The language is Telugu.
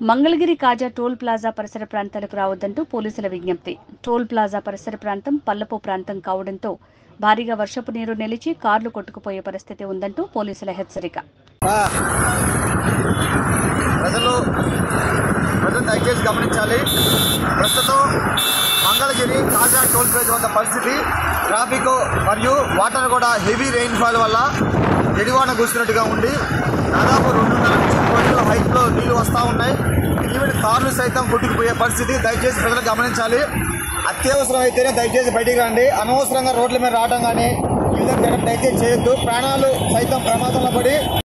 మంగళగిరి కాజా టోల్ ప్లాజా పరిసర ప్రాంతాలకు రావద్దంటూ పోలీసుల విజ్ఞప్తి టోల్ ప్లాజా పరిసర ప్రాంతం పల్లపు ప్రాంతం కావడంతో భారీగా వర్షపు నీరు నిలిచి కార్లు కొట్టుకుపోయే పరిస్థితి ఉందంటూ పోలీసుల హెచ్చరిక ప్రజలు ప్రజలు దయచేసి గమనించాలి ప్రస్తుతం మంగళగిరి కాజా టోల్ ప్లేస్ వద్ద పరిస్థితి ట్రాఫిక్ మరియు వాటర్ కూడా హెవీ రెయిన్ఫాల్ వల్ల ఎడివాన కూర్చున్నట్టుగా ఉండి దాదాపు రెండున్నర నుంచి మూడు అడుగుల హైట్లో నీళ్లు వస్తూ ఉన్నాయి ఈవెన్ కార్లు సైతం కొట్టుకుపోయే పరిస్థితి దయచేసి ప్రజలు గమనించాలి అత్యవసరం అయితేనే దయచేసి బయటికి రండి అనవసరంగా రోడ్ల మీద రావడం కానీ ఈ విధంగా జరగడం దయచేసి చేయొద్దు ప్రాణాలు సైతం ప్రమాదంలో పడి